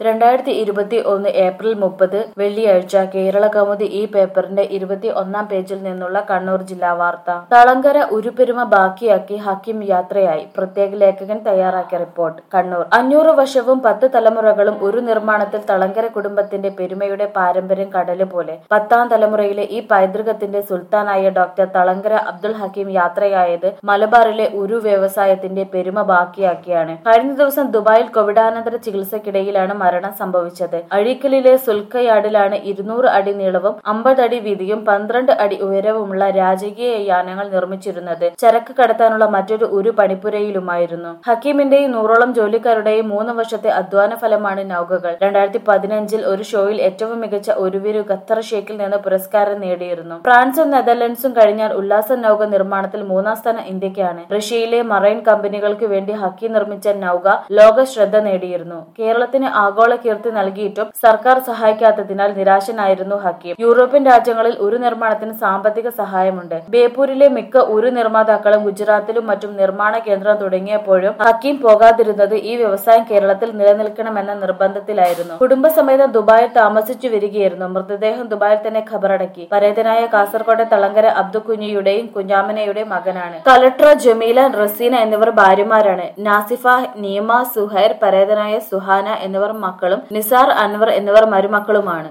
രണ്ടായിരത്തി ഇരുപത്തി ഒന്ന് ഏപ്രിൽ മുപ്പത് വെള്ളിയാഴ്ച കേരള കൗമുദി ഈ പേപ്പറിന്റെ ഇരുപത്തി ഒന്നാം പേജിൽ നിന്നുള്ള കണ്ണൂർ ജില്ലാ വാർത്ത തളങ്കര ഉരുപെരുമ ബാക്കിയാക്കി ഹക്കിം യാത്രയായി പ്രത്യേക ലേഖകൻ തയ്യാറാക്കിയ റിപ്പോർട്ട് കണ്ണൂർ അഞ്ഞൂറ് വർഷവും പത്ത് തലമുറകളും ഒരു നിർമ്മാണത്തിൽ തളങ്കര കുടുംബത്തിന്റെ പെരുമയുടെ പാരമ്പര്യം കടല് പോലെ പത്താം തലമുറയിലെ ഈ പൈതൃകത്തിന്റെ സുൽത്താനായ ഡോക്ടർ തളങ്കര അബ്ദുൽ ഹക്കീം യാത്രയായത് മലബാറിലെ ഉരു വ്യവസായത്തിന്റെ പെരുമ ബാക്കിയാക്കിയാണ് കഴിഞ്ഞ ദിവസം ദുബായിൽ കോവിഡാനന്തര ചികിത്സയ്ക്കിടയിലാണ് മരണം സംഭവിച്ചത് അഴീക്കലിലെ സുൽക്കയാർഡിലാണ് ഇരുന്നൂറ് അടി നീളവും അമ്പത് അടി വീതിയും പന്ത്രണ്ട് അടി ഉയരവുമുള്ള രാജകീയ യാനങ്ങൾ നിർമ്മിച്ചിരുന്നത് ചരക്ക് കടത്താനുള്ള മറ്റൊരു ഉരു പണിപ്പുരയിലുമായിരുന്നു ഹക്കീമിന്റെയും നൂറോളം ജോലിക്കാരുടെയും മൂന്ന് വർഷത്തെ അധ്വാന ഫലമാണ് നൗകകൾ രണ്ടായിരത്തി പതിനഞ്ചിൽ ഒരു ഷോയിൽ ഏറ്റവും മികച്ച ഒരുവിരു ഖത്തർ ഷേക്കിൽ നിന്ന് പുരസ്കാരം നേടിയിരുന്നു ഫ്രാൻസും നെതർലൻഡ്സും കഴിഞ്ഞാൽ ഉല്ലാസ നൗക നിർമ്മാണത്തിൽ മൂന്നാം സ്ഥാനം ഇന്ത്യക്കാണ് റഷ്യയിലെ മറൈൻ കമ്പനികൾക്ക് വേണ്ടി ഹക്കി നിർമ്മിച്ച നൗക ലോക ശ്രദ്ധ നേടിയിരുന്നു കേരളത്തിന് ആഗോള കീർത്തി നൽകിയിട്ടും സർക്കാർ സഹായിക്കാത്തതിനാൽ നിരാശനായിരുന്നു ഹക്കീം യൂറോപ്യൻ രാജ്യങ്ങളിൽ ഉരു നിർമ്മാണത്തിന് സാമ്പത്തിക സഹായമുണ്ട് ബേപ്പൂരിലെ മിക്ക ഉരു നിർമ്മാതാക്കളും ഗുജറാത്തിലും മറ്റും നിർമ്മാണ കേന്ദ്രം തുടങ്ങിയപ്പോഴും ഹക്കീം പോകാതിരുന്നത് ഈ വ്യവസായം കേരളത്തിൽ നിലനിൽക്കണമെന്ന നിർബന്ധത്തിലായിരുന്നു കുടുംബസമേതം ദുബായിൽ താമസിച്ചു വരികയായിരുന്നു മൃതദേഹം ദുബായിൽ തന്നെ ഖബറടക്കി പരേതനായ കാസർകോട്ടെ തളങ്കര അബ്ദുക്കുഞ്ഞിയുടെയും കുഞ്ഞാമനയുടെയും മകനാണ് കളക്ടർ ജമീല റസീന എന്നിവർ ഭാര്യമാരാണ് നാസിഫ നീമ സുഹൈർ പരേതനായ സുഹാന എന്നിവർ മക്കളും നിസാർ അൻവർ എന്നിവർ മരുമക്കളുമാണ്